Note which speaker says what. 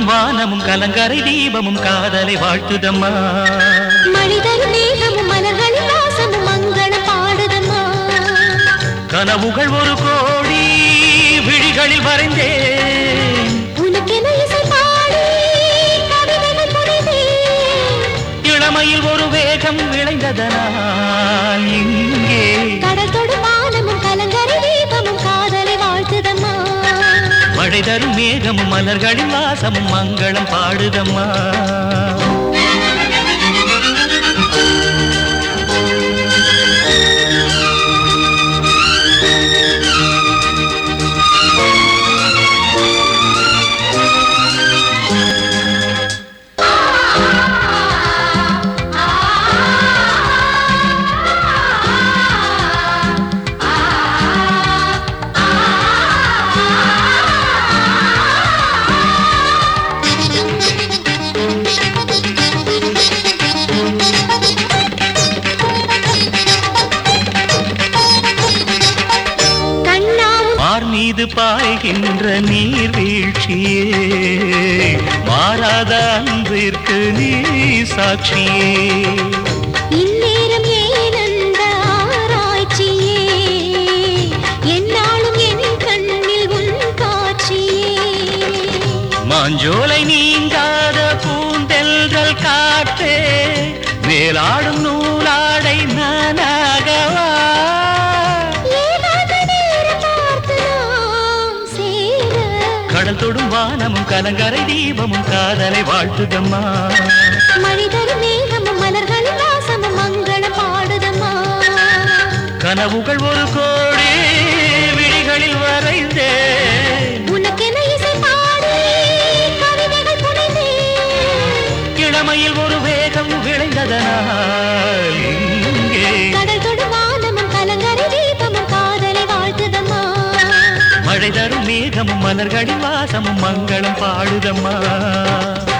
Speaker 1: வானமும் கலங்கரை தீபமும் காதலை வாழ்த்துதம்மா
Speaker 2: மனிதர் மேகமும் மலர்களின் வாசமும் மங்களம் பாடுதம்மா
Speaker 1: கனவுகள் ஒரு கோடி விழிகளில் வரைந்தேன்
Speaker 2: உனக்கென இசை பாடி கவிதைகள் புரிந்தேன்
Speaker 1: இளமையில் ஒரு வேகம் விளைந்ததனால் இங்கே
Speaker 2: கடல் தொடும் வானமும் கலங்கரை தீபமும் காதலை வாழ்த்துதம்மா
Speaker 1: மழை தரும் மேகமும் மலர்களின் வாசமும் மங்களம் பாடுதம்மா
Speaker 2: கண்ணாவும்
Speaker 1: மார் மீது பாய்கின்ற நீர் வீழ்ச்சியே மாறாத அன்பிற்கு நீ சாட்சியே
Speaker 2: இந்நேரம் ஏன் அந்த ஆராய்ச்சியே என்னாலும் என் கண்ணில் உன் காட்சியே
Speaker 1: மாஞ்சோலை நீங்காத பூந்தெல்கள் காற்றே வேலாடும் நூலாடை நானாகவா
Speaker 2: ஏகாந்த நேரம் பார்த்து நாம் சேர
Speaker 1: கடல் தொடும் வானமும் கலங்கரை தீபமும் காதலை வாழ்த்துதம்மா
Speaker 2: மனிதர் மேகமும் மலர்கள் வாசமும் மங்களம் பாடுதம்மா
Speaker 1: கனவுகள் ஒரு கோடி விழிகளில் வரைந்தேன்
Speaker 2: உனக்கென இசை பாடி கவிதைகள் புனைந்தேன்
Speaker 1: இளமையில் ஒரு வேகம் விளைந்ததனால் இங்கே
Speaker 2: கடல் தொடும் வானமும் கலங்கரை தீபமும் காதலை வாழ்த்துதம்மா
Speaker 1: மழை தரும் மேகமும் மலர்களின் வாசமும் மங்களம் பாடுதம்மா